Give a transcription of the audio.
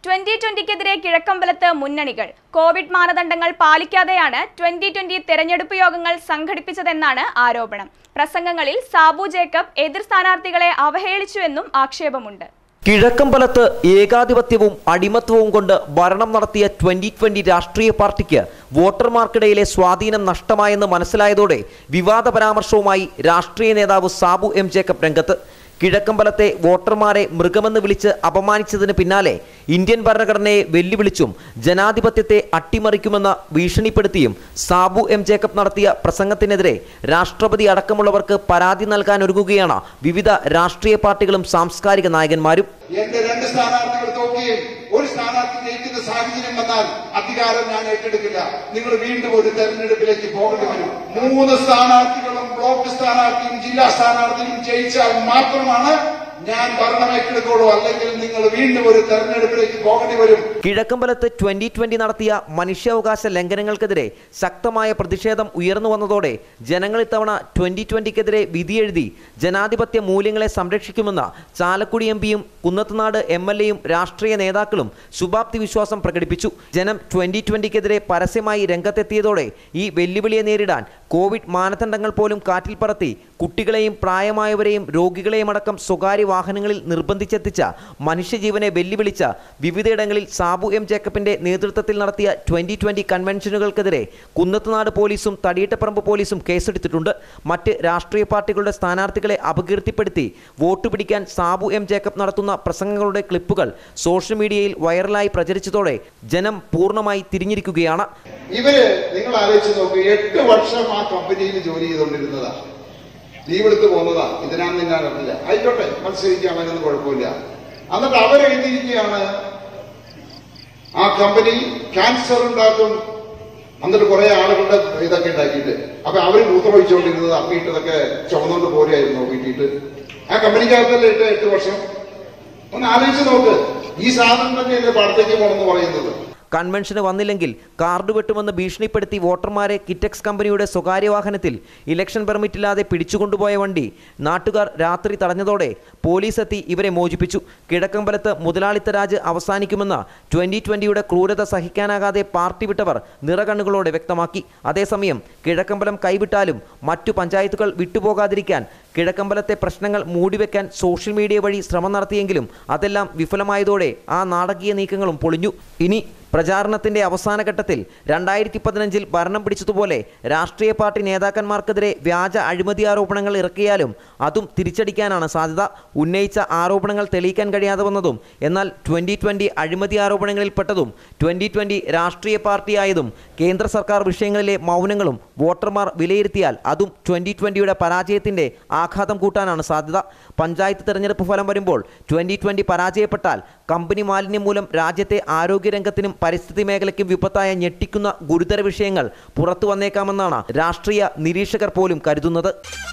twenty ട്വന്റിക്കെതിരെ കിഴക്കമ്പലത്ത് മുന്നണികൾ Covid മാനദണ്ഡങ്ങൾ പാലിക്കാതെയാണ് twenty twenty തെരഞ്ഞെടുപ്പ് യോഗങ്ങൾ സംഘടിപ്പിച്ചതെന്നാണ് ആരോപണം പ്രസംഗങ്ങളിൽ സാബു ജേക്കബ് എതിർ സ്ഥാനാർത്ഥികളെ അവഹേളിച്ചുവെന്നും ആക്ഷേപമുണ്ട് കിഴക്കമ്പലത്ത് ഏകാധിപത്യവും അടിമത്വവും കൊണ്ട് ഭരണം നടത്തിയ ട്വന്റി ട്വന്റി രാഷ്ട്രീയ പാർട്ടിക്ക് വോട്ടർമാർക്കിടയിലെ സ്വാധീനം നഷ്ടമായെന്ന് മനസ്സിലായതോടെ വിവാദ പരാമർശവുമായി രാഷ്ട്രീയ നേതാവ് സാബു എം ജേക്കബ് രംഗത്ത് കിഴക്കമ്പലത്തെ വോട്ടർമാരെ മൃഗമെന്ന് വിളിച്ച് അപമാനിച്ചതിന് പിന്നാലെ ഇന്ത്യൻ ഭരണഘടനയെ വെല്ലുവിളിച്ചും ജനാധിപത്യത്തെ അട്ടിമറിക്കുമെന്ന് ഭീഷണിപ്പെടുത്തിയും സാബു എം ജേക്കബ് നടത്തിയ പ്രസംഗത്തിനെതിരെ രാഷ്ട്രപതി അടക്കമുള്ളവർക്ക് പരാതി നൽകാനൊരുങ്ങുകയാണ് വിവിധ രാഷ്ട്രീയ പാർട്ടികളും സാംസ്കാരിക നായകന്മാരും എന്റെ രണ്ട് സ്ഥാനാർത്ഥികൾ തോക്കുകയും ഒരു സ്ഥാനാർത്ഥി ജയിക്കുന്ന സാഹചര്യം വന്നാൽ അധികാരം ഞാൻ ഏറ്റെടുക്കില്ല നിങ്ങൾ വീണ്ടും ഒരു തെരഞ്ഞെടുപ്പിലേക്ക് പോകേണ്ടി വരും മൂന്ന് സ്ഥാനാർത്ഥികളും ബ്ലോക്ക് സ്ഥാനാർത്ഥിയും ജില്ലാ സ്ഥാനാർത്ഥിയും ജയിച്ചാൽ മാത്രമാണ് ഞാൻ ഭരണം ഏറ്റെടുക്കുള്ളൂ അല്ലെങ്കിൽ നിങ്ങൾ വീണ്ടും ഒരു തെരഞ്ഞെടുപ്പിലേക്ക് പോകേണ്ടി വരും കിഴക്കമ്പലത്ത് ട്വന്റി ട്വന്റി നടത്തിയ മനുഷ്യാവകാശ ലംഘനങ്ങൾക്കെതിരെ ശക്തമായ പ്രതിഷേധം ഉയർന്നു വന്നതോടെ ജനങ്ങൾ ഇത്തവണ ട്വന്റി ട്വന്റിക്കെതിരെ വിധിയെഴുതി ജനാധിപത്യ മൂല്യങ്ങളെ സംരക്ഷിക്കുമെന്ന് ചാലക്കുടി എം പിയും കുന്നത്തുനാട് എം എൽ എയും രാഷ്ട്രീയ നേതാക്കളും ശുഭാപ്തി വിശ്വാസം പ്രകടിപ്പിച്ചു ജനം ട്വന്റി ട്വന്റിക്കെതിരെ പരസ്യമായി രംഗത്തെത്തിയതോടെ ഈ വെല്ലുവിളിയെ നേരിടാൻ കോവിഡ് മാനദണ്ഡങ്ങൾ പോലും കാറ്റിൽ പറത്തി കുട്ടികളെയും പ്രായമായവരെയും രോഗികളെയും അടക്കം സ്വകാര്യ വാഹനങ്ങളിൽ നിർബന്ധിച്ചെത്തിച്ച മനുഷ്യജീവനെ വെല്ലുവിളിച്ച വിവിധയിടങ്ങളിൽ സാബു എം ജേക്കബിന്റെ നേതൃത്വത്തിൽ നടത്തിയ ട്വന്റി ട്വന്റി കൺവെൻഷനുകൾക്കെതിരെ കുന്നത്തുനാട് പോലീസും തടിയട്ടപ്പറമ്പ് പോലീസും കേസെടുത്തിട്ടുണ്ട് മറ്റ് രാഷ്ട്രീയ പാർട്ടികളുടെ സ്ഥാനാർത്ഥികളെ അപകീർത്തിപ്പെടുത്തി വോട്ട് പിടിക്കാൻ സാബു എം ജേക്കബ് നടത്തുന്ന പ്രസംഗങ്ങളുടെ ക്ലിപ്പുകൾ സോഷ്യൽ മീഡിയയിൽ വൈറലായി പ്രചരിച്ചതോടെ ജനം പൂർണ്ണമായി തിരിഞ്ഞിരിക്കുകയാണ് ഇവര് നിങ്ങൾ ആലോചിച്ച് നോക്കൂ എട്ട് വർഷം ആ കമ്പനിയിൽ ജോലി ചെയ്തുകൊണ്ടിരുന്നതാ ലീവ് എടുത്ത് പോകുന്നതാ ഇതിനാന്ന് ഞാൻ അറിഞ്ഞില്ല ആയിക്കോട്ടെ മത്സരിക്കാം അതിനൊന്നും കുഴപ്പമില്ല എന്നിട്ട് അവരെഴുതിയിരിക്കുകയാണ് ആ കമ്പനി ക്യാൻസർ ഉണ്ടാക്കും എന്നിട്ട് കുറെ ആളുകളുടെ ഇതൊക്കെ ഉണ്ടാക്കിയിട്ട് അപ്പൊ അവര് മൂത്രമൊഴിച്ചുകൊണ്ടിരുന്നത് അപ്പിയിട്ടതൊക്കെ ചുമന്നുകൊണ്ട് പോരുമായിരുന്നു വീട്ടിയിട്ട് ആ കമ്പനിക്കകത്തല്ലേ ഇട്ട് എട്ട് വർഷം ഒന്ന് ആലോചിച്ച് നോക്ക് ഈ സാധനം തന്നെയല്ലേ പാടത്തേക്ക് പോകണമെന്ന് പറയുന്നത് കൺവെൻഷന് വന്നില്ലെങ്കിൽ കാർഡ് വെട്ടുമെന്ന് ഭീഷണിപ്പെടുത്തി വോട്ടർമാരെ കിറ്റക്സ് കമ്പനിയുടെ സ്വകാര്യ വാഹനത്തിൽ ഇലക്ഷൻ പെർമിറ്റില്ലാതെ പിടിച്ചുകൊണ്ടുപോയ വണ്ടി നാട്ടുകാർ രാത്രി തടഞ്ഞതോടെ പോലീസ് എത്തി ഇവരെ മോചിപ്പിച്ചു കിഴക്കമ്പലത്ത് മുതലാളിത്ത രാജ് അവസാനിക്കുമെന്ന് ട്വന്റി ട്വന്റിയുടെ ക്രൂരത സഹിക്കാനാകാതെ പാർട്ടി വിട്ടവർ നിറകണ്ണുകളോടെ വ്യക്തമാക്കി അതേസമയം കിഴക്കമ്പലം കൈവിട്ടാലും മറ്റു പഞ്ചായത്തുകൾ വിട്ടുപോകാതിരിക്കാൻ കിഴക്കമ്പലത്തെ പ്രശ്നങ്ങൾ മൂടിവെക്കാൻ സോഷ്യൽ മീഡിയ വഴി ശ്രമം നടത്തിയെങ്കിലും അതെല്ലാം വിഫലമായതോടെ ആ നാടകീയ നീക്കങ്ങളും പൊളിഞ്ഞു ഇനി പ്രചാരണത്തിന്റെ അവസാന ഘട്ടത്തിൽ രണ്ടായിരത്തി പതിനഞ്ചിൽ ഭരണം പിടിച്ചതുപോലെ രാഷ്ട്രീയ പാർട്ടി നേതാക്കന്മാർക്കെതിരെ വ്യാജ അഴിമതി ആരോപണങ്ങൾ ഇറക്കിയാലും അതും തിരിച്ചടിക്കാനാണ് സാധ്യത ഉന്നയിച്ച ആരോപണങ്ങൾ തെളിയിക്കാൻ കഴിയാതെ വന്നതും എന്നാൽ ട്വന്റി ട്വന്റി അഴിമതി ആരോപണങ്ങളിൽപ്പെട്ടതും ട്വന്റി ട്വന്റി രാഷ്ട്രീയ പാർട്ടിയായതും കേന്ദ്ര സർക്കാർ വിഷയങ്ങളിലെ മൗനങ്ങളും വോട്ടർമാർ വിലയിരുത്തിയാൽ അതും ട്വന്റി ട്വന്റിയുടെ പരാജയത്തിന്റെ ആഘാതം കൂട്ടാനാണ് സാധ്യത പഞ്ചായത്ത് തെരഞ്ഞെടുപ്പ് ഫലം വരുമ്പോൾ ട്വന്റി ട്വന്റി പരാജയപ്പെട്ടാൽ കമ്പനി മാലിന്യം മൂലം രാജ്യത്തെ ആരോഗ്യരംഗത്തിനും പരിസ്ഥിതി മേഖലയ്ക്കും വിപത്തായ ഞെട്ടിക്കുന്ന ഗുരുതര വിഷയങ്ങൾ പുറത്തു വന്നേക്കാമെന്നാണ് രാഷ്ട്രീയ നിരീക്ഷകർ പോലും കരുതുന്നത്